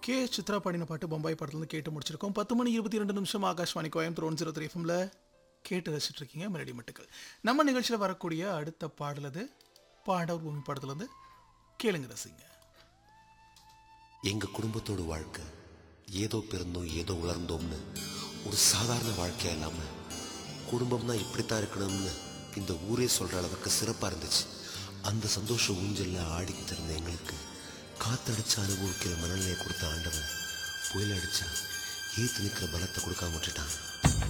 K Chitra பாடின பாட்டு பம்பாய் படத்துலேருந்து கேட்டு முடிச்சிருக்கோம் பத்து மணி இருபத்தி ரெண்டு நிமிஷம் Akashvani Coimbatore one zero three எஃப்எம்ல கேட்டு ரசிச்சுட்டு இருக்கீங்க மெலடி மட்டுக்கள் நம்ம நிகழ்ச்சியில் வரக்கூடிய அடுத்த பாடல் அது பாண்டவர் பூமி படத்துலேருந்து கேளுங்க ரசிங்க எங்க குடும்பத்தோட வாழ்க்கை ஏதோ பிறந்தோம் ஏதோ உலர்ந்தோம்னு ஒரு சாதாரண வாழ்க்கையா இல்லாம குடும்பம்னா இப்படித்தான் இருக்கணும்னு இந்த ஊரே சொல்ற அளவுக்கு சிறப்பா இருந்துச்சு அந்த சந்தோஷ ஊஞ்சல்ல ஆடிக்கிட்டு இருந்த எங்களுக்கு காத்தடிச்சு அனுபவிக்கிற மனநிலையை கொடுத்த ஆண்டவன் புயல் அடிச்சா ஏத்து நிற்கிற பலத்தை கொடுக்காம விட்டுட்டான்